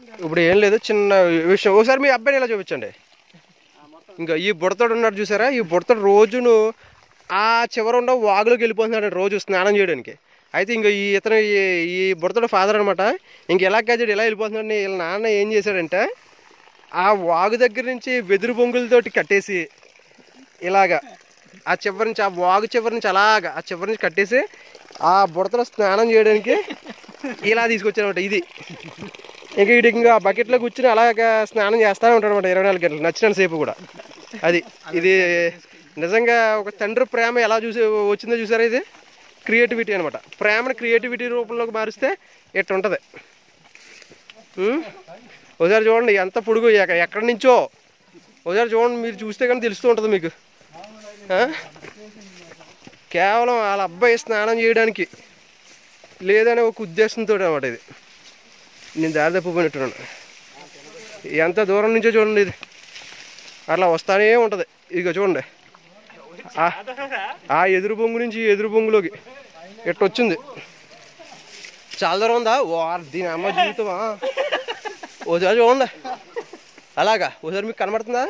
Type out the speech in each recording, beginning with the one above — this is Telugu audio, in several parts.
ఇప్పుడు ఏం లేదు చిన్న విషయం ఒకసారి మీ అబ్బాయిని ఇలా చూపించండి ఇంకా ఈ బుడతడు ఉన్నాడు చూసారా ఈ బుడతడు రోజును ఆ చివర ఉన్న వాగులోకి వెళ్ళిపోతున్నాడు రోజు స్నానం చేయడానికి అయితే ఇంకా ఈ ఇతను ఈ ఈ బుడతడు ఫాదర్ అనమాట ఇంక ఎలా కాజాడు ఇలా వెళ్ళిపోతున్నాడు వీళ్ళ నాన్న ఏం చేశాడంటే ఆ వాగు దగ్గర నుంచి వెదురు బొంగులతోటి కట్టేసి ఇలాగా ఆ చివరి నుంచి ఆ వాగు చివరి నుంచి అలాగా ఆ చివరి నుంచి కట్టేసి ఆ బుడతలో స్నానం చేయడానికి ఇలా తీసుకొచ్చారనమాట ఇది ఇంకా వీడికి ఇంకా ఆ బకెట్లో కూర్చుని అలాగా స్నానం చేస్తానే ఉంటాడు అనమాట ఇరవై నాలుగు గంటలు నచ్చిన సేపు కూడా అది ఇది నిజంగా ఒక తండ్రి ప్రేమ ఎలా చూసి వచ్చిందో చూసారా ఇది క్రియేటివిటీ అనమాట ప్రేమని క్రియేటివిటీ రూపంలోకి మారిస్తే ఎట్టు ఉంటుంది ఉం? ఒకసారి చూడండి ఎంత పొడుగు ఎక్క- ఎక్కడి నుంచో ఒకసారి చూడండి మీరు చూస్తే కానీ తెలుస్తూ ఉంటుంది మీకు ఆ? కేవలం వాళ్ళ అబ్బాయి స్నానం చేయడానికి లేదనే ఒక ఉద్దేశంతో అనమాట ఇది నేను దారి తప్పిపోయినట్టున్నాను ఎంత దూరం నుంచో చూడండి ఇది అట్లా వస్తానే ఉంటుంది ఇక చూడండి ఆ- ఆ ఎదురు బొంగు నుంచి ఈ ఎదురు బొంగులోకి ఎట్టు వచ్చింది చాలా దూరం ఉందా ఓ దీని అమ్మ జీవితమా ఓసారి చూడండి అలాగా ఓసారి మీకు కనబడుతుందా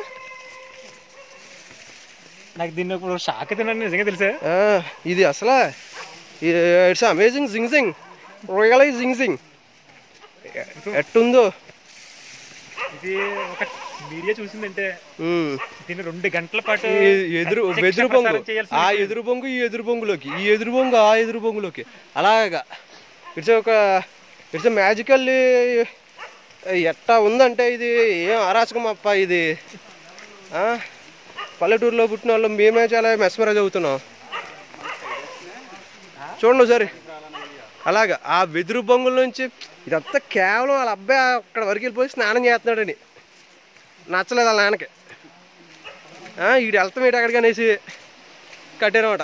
నాకు దీన్ని ఇప్పుడు షాక్ తిన్నాను నిజంగా తెలుసా ఆ, ఇది అసలు ఇట్స్ అమేజింగ్ జింగ్ జింగ్ రియలై జింగ్ జింగ్ ఎట్టుందో ఇది ఒక మీడియా చూసిందంటే ఉమ్. దీన్ని రెండు గంటల పాటు ఈ ఎదురు ప్రత్యక్ష వెదురు బొంగు ప్రసారం చేయాల్సి ఆ ఉంటుంది. ఎదురు బొంగు ఈ ఎదురు బొంగులోకి ఈ ఎదురు బొంగు ఆ ఎదురు బొంగులోకి అలాగా ఇట్స్ ఒక ఇట్స్ మ్యాజికల్ ఎట్టా ఉందంటే ఇది ఏం అరాచకం అప్ప ఇది ఆ? పల్లెటూరులో పుట్టిన వాళ్ళు మేమే చాలా మెస్మరైజ్ అవుతున్నాం చూడండి ఒకసారి అలాగా ఆ వెదురు బొంగుల నుంచి ఇదంతా కేవలం వాళ్ళ అబ్బాయి అక్కడ వరకు వెళ్ళిపోయి స్నానం చేస్తున్నాడని నచ్చలేదు వాళ్ళ నాన్నకి ఆ, ఈడు వెళ్తాం ఏంటి అక్కడికి అనేసి కట్టారన్నమాట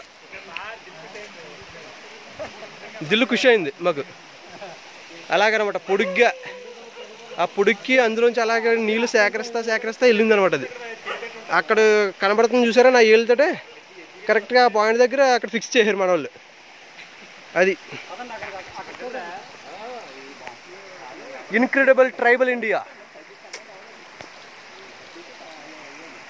దిల్లు ఖుషి అయింది మాకు అలాగనమాట పొడుగ్గా ఆ పొడుక్కి అందులోంచి అలాగే నీళ్లు సేకరిస్తా సేకరిస్తా వెళ్ళింది అనమాట అది అక్కడ కనబడుతుంది చూసారా నా ఏళ్ళతోటే కరెక్ట్గా ఆ పాయింట్ దగ్గర అక్కడ ఫిక్స్ చేశారు మన వాళ్ళు అది ఇన్క్రెడిబుల్ ట్రైబల్ ఇండియా